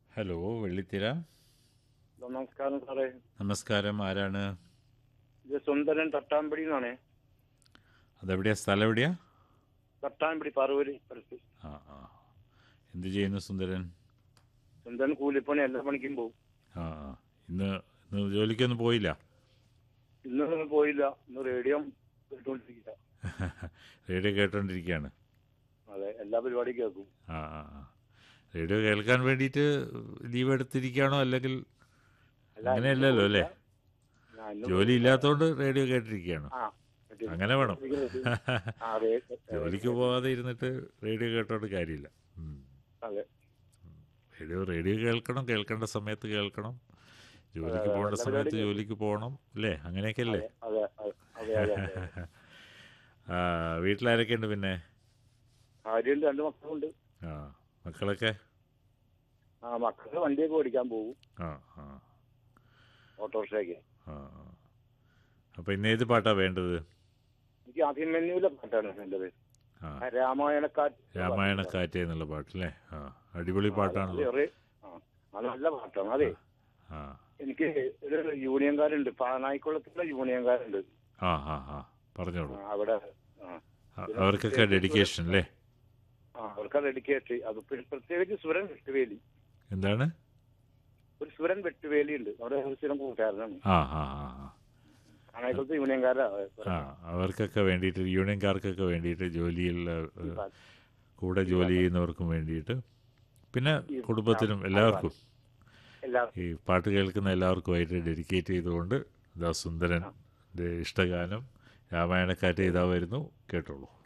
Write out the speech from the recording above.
Hello വെള്ളിത്തിര നമസ്കാരം സാറേ നമസ്കാരം ആരാണ് ഇത് സുന്ദരൻ തട്ടാമ്പടി എന്നാണ് അതെവിടെയാ സ്ഥലം എവിടെയാ തട്ടാമ്പടി പറവൂര് അടുത്ത് ആ ആ എന്ത് ചെയ്യുന്നു സുന്ദരൻ സുന്ദരൻ കൂലിപ്പണി എല്ലാ പണിക്കും പോകും ആ ആ ഇന്ന് ഇന്ന് ജോലിക്കൊന്നും പോയില്ല ഇന്ന് പോയില്ല ഇന്ന് റേഡിയോ കേട്ടുകൊണ്ടിരിക്കുക റേഡിയോ കേട്ടോണ്ടിരിക്കുകയാണ് അതെ എല്ലാ പരിപാടിയും കേൾക്കും ആ ആ ആ റേഡിയോ കേൾക്കാൻ വേണ്ടിയിട്ട് ലീവ് എടുത്തിരിക്കുകയാണോ അല്ലെങ്കിൽ അല്ല, അങ്ങനെയല്ലല്ലോ അല്ലേ ഞാൻ ഇന്ന് ജോലി ഇല്ലാത്തതുകൊണ്ട് റേഡിയോ കേട്ടിരിക്കുകയാണ് ആ കേട്ടില്ല. അങ്ങനെ വേണം ആ, അതെ ജോലിക്ക് പോകാതെ ഇരുന്നിട്ട് റേഡിയോ കേട്ടോണ്ട് കാര്യമില്ല ഉം. അതെ റേഡിയോ റേഡിയോ കേൾക്കണം കേൾക്കേണ്ട സമയത്ത് കേൾക്കണം ജോലിക്ക് അതെ, പോകേണ്ട നല്ല സമയത്ത് പരിപാടി. ജോലിക്ക് പോകണം അല്ലേ അങ്ങനെയൊക്കെ അല്ലേ അതെ അതെ അതെ അതെ അതെ ആ വീട്ടിലാരൊക്കെ ഉണ്ട് പിന്നെ ഭാര്യയുണ്ട് രണ്ട് മക്കളുണ്ട് ആ മക്കളൊക്കെ ആ മക്കള് വണ്ടിയൊക്കെ ഓടിക്കാൻ പോകും ആ ആ ഓട്ടോറിക്ഷയ്ക്ക് ആ ആ. അപ്പോൾ ഇന്ന് ഏത് പാട്ടാ വേണ്ടത് എനിക്ക് അഭിമന്യുവിലെ പാട്ടാണ് വേണ്ടത് ആ ആ രാമായണക്കാറ്റ് രാമായണക്കാറ്റ് എന്നുള്ള പാട്ടല്ലേ ആ അടിപൊളി പാട്ടാണല്ലോ അത് ഒരു- ആ, അത് നല്ല പാട്ടാണ് അതെ ആ എനിക്ക് ഒരു യൂണിയൻകാരുണ്ട് പാനായിക്കുളത്തുള്ള യൂണിയൻകാരുണ്ട് ആ ആ ആ പറഞ്ഞോളൂ ആ, അവിടെ ആ, ആ, അവർക്കൊക്കെ ഡെഡിക്കേഷൻ അല്ലേ ആ അവർക്ക് ഡെഡിക്കേറ്റ് അത് പ്ര- പ്രത്യേകിച്ച് സുരൻ വെട്ടുവേലി എന്താണ് ഒരു സുരൻ വെട്ടുവേലി ഉണ്ട് അവിടെ ഒരു സ്ഥിരം കൂട്ടുകാരനാണ് ആ ആ ആ ആ പാനായിക്കുളത്ത് യൂണിയൻകാരാ ആ അവർക്കൊക്കെ വേണ്ടിയിട്ട് യൂണിയൻകാർക്കൊക്കെ വേണ്ടിയിട്ട് ജോലിയിൽ ഏഹ്, കൂടെ ജോലി ചെയ്യുന്നവർക്കും വേണ്ടിയിട്ട് പിന്നെ കുടുംബത്തിനും എല്ലാവർക്കും എല്ലാ ഈ പാട്ട് കേൾക്കുന്ന എല്ലാവർക്കുമായിട്ട് ഡെഡിക്കേറ്റ് ചെയ്തുകൊണ്ട് ഇതാ സുന്ദരൻ ഇഷ്ടഗാനം രാമായണക്കാറ്റ് ഇതാ വരുന്നു കേട്ടോളൂ